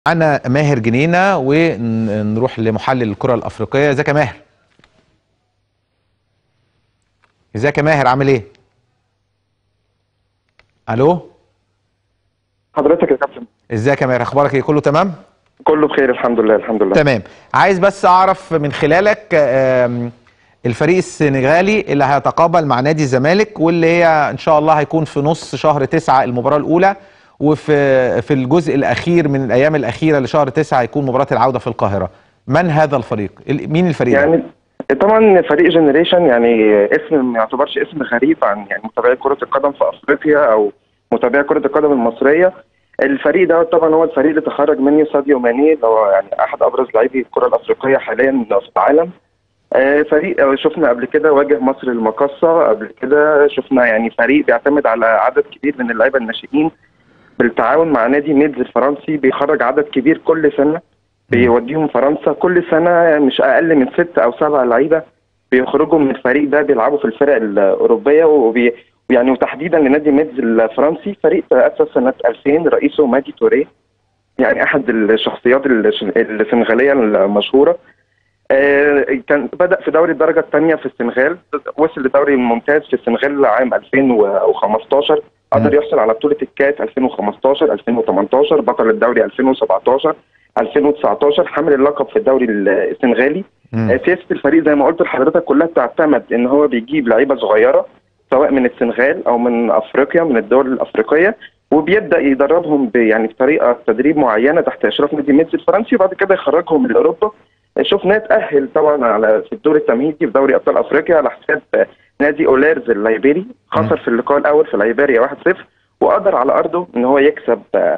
معانا ماهر جنينه ونروح لمحلل الكره الافريقيه ازيك يا ماهر ازيك يا ماهر عامل ايه الو حضرتك يا كابتن ازيك يا ماهر اخبارك ايه كله تمام كله بخير الحمد لله الحمد لله تمام عايز بس اعرف من خلالك آم، الفريق السنغالي اللي هيتقابل مع نادي الزمالك واللي هي ان شاء الله هيكون في نص شهر تسعة المباراة الاولى وفي في الجزء الاخير من الايام الاخيرة لشهر تسعة هيكون مباراة العودة في القاهرة من هذا الفريق ال- مين الفريق ده؟ يعني طبعا فريق جنريشن يعني اسم ما يعتبرش اسم غريب عن يعني متابعي كرة القدم في افريقيا او متابعي كرة القدم المصرية الفريق ده طبعا هو الفريق اللي تخرج منه ساديو ماني اللي هو يعني احد ابرز لاعبي الكرة الافريقية حاليا في العالم آه، فريق آه، شفنا قبل كده واجه مصر المقاصة قبل كده شفنا يعني فريق بيعتمد على عدد كبير من اللعيبة الناشئين بالتعاون مع نادي ميدز الفرنسي بيخرج عدد كبير كل سنة بيوديهم فرنسا كل سنة مش أقل من ست أو سبع لعيبة بيخرجوا من الفريق ده بيلعبوا في الفرق الأوروبية وبي يعني وتحديدا لنادي ميدز الفرنسي فريق تأسس سنة 2000 رئيسه ماجي توريه يعني أحد الشخصيات الش- السنغالية المشهورة آه، كان بدأ في دوري الدرجة الثانية في السنغال وصل لدوري الممتاز في السنغال عام 2015 قدر يحصل على بطولة الكاس 2015 2018 بطل الدوري 2017 2019 حامل اللقب في الدوري السنغالي مم. آه، سياسة الفريق زي ما قلت لحضرتك كلها بتعتمد ان هو بيجيب لعيبة صغيرة سواء من السنغال او من افريقيا من الدول الافريقية وبيبدا يدربهم ب- يعني بطريقه تدريب معينه تحت اشراف نادي ميدز الفرنسي وبعد كده يخرجهم لاوروبا شفناه تاهل طبعا على في الدور التمهيدي في دوري ابطال افريقيا على حساب نادي اوليرز الليبيري خسر في اللقاء الاول في ليبيريا 1-0 وقدر على ارضه ان هو يكسب آه،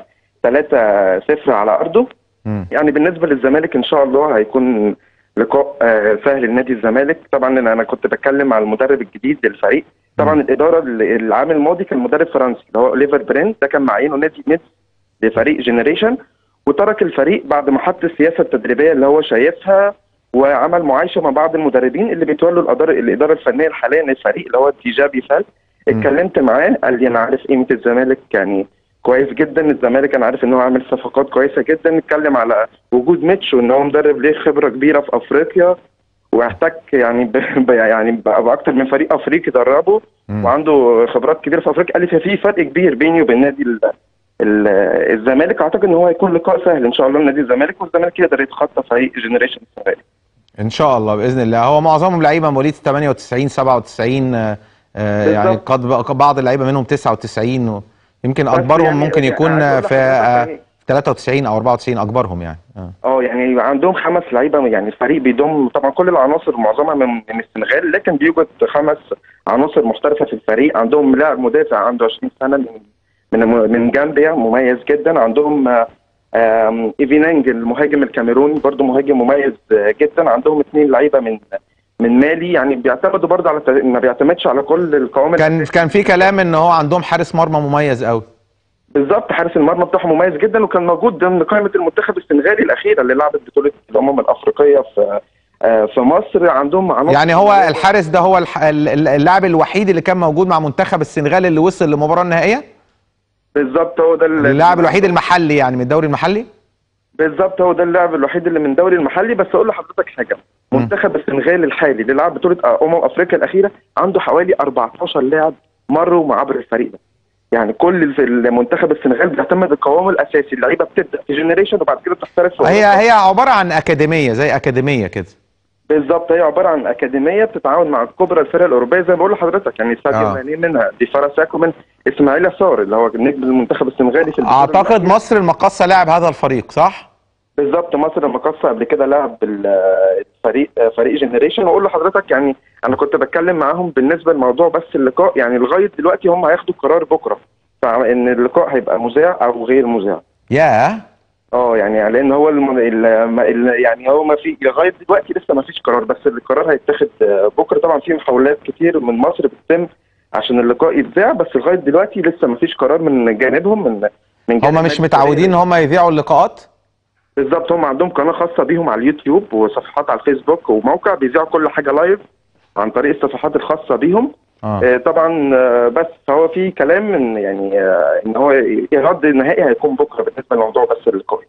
3-0 على ارضه مم. يعني بالنسبه للزمالك ان شاء الله هيكون لقاء آه، سهل لنادي الزمالك طبعا انا أنا كنت بتكلم مع المدرب الجديد للفريق طبعا الاداره ال- العام الماضي كان مدرب فرنسي اللي هو اوليفر برين ده كان معينه نادي ميدز لفريق جنريشن وترك الفريق بعد ما حط السياسه التدريبيه اللي هو شايفها وعمل معايشه مع بعض المدربين اللي بيتولوا الاداره الاداره الفنيه الحاليه للفريق اللي هو تيجابي فال اتكلمت معاه قال لي انا عارف قيمه الزمالك يعني كويس جدا الزمالك انا عارف ان هو عامل صفقات كويسه جدا اتكلم على وجود ميتش وان هو مدرب ليه خبره كبيره في افريقيا واحتك يعني ب... ب- يعني ب- باكتر من فريق افريقي دربه مم. وعنده خبرات كبيره في افريقيا قال لي في فرق كبير بيني وبين نادي ال... ال... الزمالك اعتقد ان هو هيكون لقاء سهل ان شاء الله لنادي الزمالك والزمالك يقدر يتخطى فريق جنريشن السنغالي ان شاء الله باذن الله هو معظمهم لعيبه مواليد 98 97 آه، آه، يعني بالظبط. قد بعض اللعيبه منهم 99 و- يمكن بس اكبرهم يعني- ممكن يعني يكون عايز أقول في لحضرتك آه، يعني- 93 او 94 اكبرهم يعني آه. اه يعني عندهم خمس لعيبه يعني الفريق بيضم طبعا كل العناصر معظمها من من السنغال لكن بيوجد خمس عناصر محترفه في الفريق عندهم لاعب مدافع عنده 20 سنه من من من جامبيا مميز جدا عندهم آه، آم، ايفينانج المهاجم الكاميروني برضه مهاجم مميز آه، جدا عندهم اثنين لعيبه من من مالي يعني بيعتمدوا برضه على الت- ما بيعتمدش على كل القوام كان كان في كلام ان هو عندهم حارس مرمى مميز قوي بالظبط حارس المرمى بتاعهم مميز جدا وكان موجود ضمن قائمه المنتخب السنغالي الاخيره اللي لعبت بطوله الامم الافريقيه في آه، في مصر عندهم عناصر يعني هو الحارس ده هو الح- ال- ال- اللاعب الوحيد اللي كان موجود مع منتخب السنغال اللي وصل للمباراه النهائيه بالظبط هو ده ال- اللاعب الوحيد المحلي يعني من الدوري المحلي بالظبط هو ده اللاعب الوحيد اللي من الدوري المحلي بس اقول لحضرتك حاجه مم. منتخب السنغال الحالي اللي لعب بطوله امم افريقيا الاخيره عنده حوالي 14 لاعب مروا مع عبر الفريق ده يعني كل الف- المنتخب السنغال بيعتمد القوام الاساسي اللعيبه بتبدا في جنريشن وبعد كده بتحترف في هي أوروبا. هي عباره عن اكاديميه زي اكاديميه كده بالظبط هي عباره عن اكاديميه بتتعاون مع كبرى الفرق الاوروبيه زي ما بقول لحضرتك يعني ساديو آه. ماني منها دي ساكو من اسماعيل يسار اللي هو نجم المنتخب السنغالي في البطولة اعتقد الأخيرة. مصر المقاصه لاعب هذا الفريق صح بالظبط مصر المقاصة قبل كده لعب الفريق فريق جنريشن واقول لحضرتك يعني انا كنت بتكلم معاهم بالنسبه لموضوع بس اللقاء يعني لغايه دلوقتي هم هياخدوا قرار بكره فان اللقاء هيبقى مذاع او غير مذاع ياه اه يعني لان هو الم... ال... ال... يعني هو ما في لغايه دلوقتي لسه ما فيش قرار بس القرار هيتاخد آه، بكره طبعا في محاولات كتير من مصر بتتم عشان اللقاء يتذاع بس لغايه دلوقتي لسه ما فيش قرار من جانبهم من من جانب هم مش نادي متعودين ان هم يذيعوا اللقاءات بالظبط هم عندهم قناه خاصه بيهم على اليوتيوب وصفحات على الفيسبوك وموقع بيذيعوا كل حاجه لايف عن طريق الصفحات الخاصه بيهم اه آه، طبعا آه، بس فهو في كلام ان يعني آه، ان هو الرد النهائي هيكون بكره بالنسبه لموضوع بس اللقاء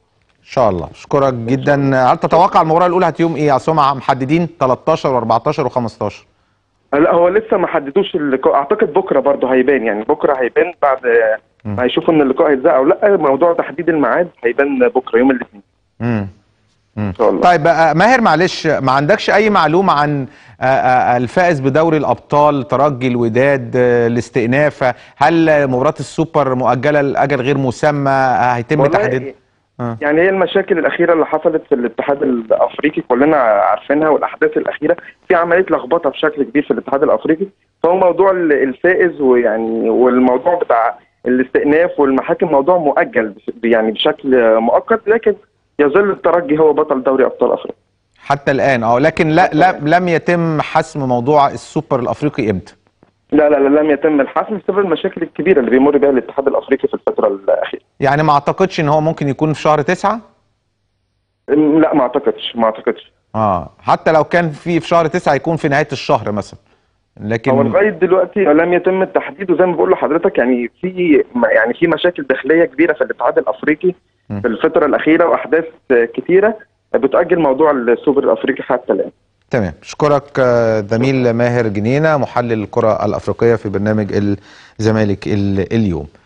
شاء الله اشكرك جدا هل تتوقع المباراه الاولى هت يوم ايه اصل هم محددين 13 و14 و15 لا هو لسه ما حددوش اللقاء اعتقد بكره برضه هيبان يعني بكره هيبان بعد مم. ما يشوفوا ان اللقاء هيتذاع او لا موضوع تحديد الميعاد هيبان بكره يوم الاثنين امم ان شاء الله طيب آه، ماهر معلش ما عندكش اي معلومه عن آه، آه، الفائز بدوري الابطال ترجي الوداد آه، الاستئناف هل مباراه السوبر مؤجله لاجل غير مسمى آه، هيتم والله تحديد آه. يعني هي المشاكل الاخيره اللي حصلت في الاتحاد الافريقي كلنا عارفينها والاحداث الاخيره في عمليه لخبطه بشكل كبير في الاتحاد الافريقي فهو موضوع ال- الفائز ويعني والموضوع بتاع الاستئناف والمحاكم موضوع مؤجل بش- يعني بشكل مؤقت لكن يظل الترجي هو بطل دوري ابطال افريقيا حتى الان اه لكن لا, حتى لا الآن. لم يتم حسم موضوع السوبر الافريقي امتى لا لا لا لم يتم الحسم بسبب المشاكل الكبيره اللي بيمر بها الاتحاد الافريقي في الفتره الاخيره يعني ما اعتقدش ان هو ممكن يكون في شهر تسعة م- لا ما اعتقدش ما اعتقدش اه حتى لو كان في في شهر تسعة يكون في نهايه الشهر مثلا هو لكن لغايه دلوقتي لم يتم التحديد وزي ما بقول لحضرتك يعني في يعني في مشاكل داخليه كبيره في الاتحاد الافريقي م. في الفتره الاخيره واحداث كتيره بتؤجل موضوع السوبر الافريقي حتى الان تمام اشكرك آه، زميل ماهر جنينه محلل الكره الافريقيه في برنامج الزمالك ال- اليوم